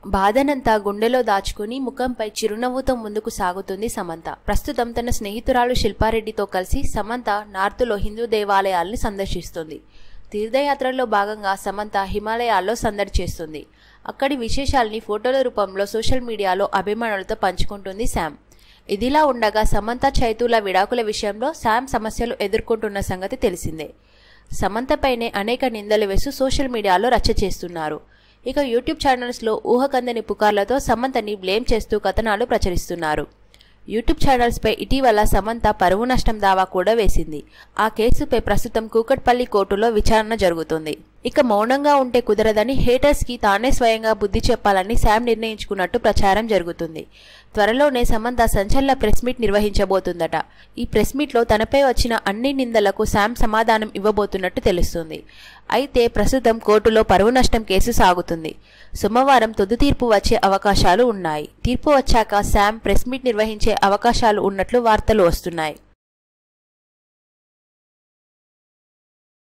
బాధనంతా గుండెలో దాచుకుని ముఖంపై చిరునవ్వుతో ముందుకు సాగుతుంది సమంత ప్రస్తుతం తన స్నేహితురాలు శిల్పారెడ్డితో కలిసి సమంత నార్తులో హిందూ దేవాలయాల్ని సందర్శిస్తుంది తీర్థయాత్రలో భాగంగా సమంత హిమాలయాల్లో సందడి చేస్తుంది అక్కడి విశేషాల్ని ఫోటోల రూపంలో సోషల్ మీడియాలో అభిమానులతో పంచుకుంటుంది శామ్ ఇదిలా ఉండగా సమంత చైతుల విడాకుల విషయంలో శామ్ సమస్యలు ఎదుర్కొంటున్న సంగతి తెలిసిందే సమంతపైనే అనేక నిందలు వేస్తూ సోషల్ మీడియాలో రచ్చ చేస్తున్నారు ఇక యూట్యూబ్ ఛానల్స్లో ఊహకందని పుకార్లతో సమంతని బ్లేమ్ చేస్తూ కథనాలు ప్రచురిస్తున్నారు యూట్యూబ్ ఛానల్స్పై ఇటీవల సమంత పరువు నష్టం దావా కూడా వేసింది ఆ కేసుపై ప్రస్తుతం కూకట్పల్లి కోర్టులో విచారణ జరుగుతుంది ఇక మౌనంగా ఉంటే కుదరదని హేటర్స్కి తానే స్వయంగా బుద్ధి చెప్పాలని శామ్ నిర్ణయించుకున్నట్టు ప్రచారం జరుగుతుంది త్వరలోనే సమంత సంచలన ప్రెస్ మీట్ నిర్వహించబోతుందట ఈ ప్రెస్ మీట్లో తనపై వచ్చిన అన్ని నిందలకు శామ్ సమాధానం ఇవ్వబోతున్నట్టు తెలుస్తుంది అయితే ప్రస్తుతం కోర్టులో పరువు నష్టం కేసు సాగుతుంది సోమవారం తుది తీర్పు వచ్చే అవకాశాలు ఉన్నాయి తీర్పు వచ్చాక శామ్ ప్రెస్ మీట్ నిర్వహించే అవకాశాలు ఉన్నట్లు వార్తలు వస్తున్నాయి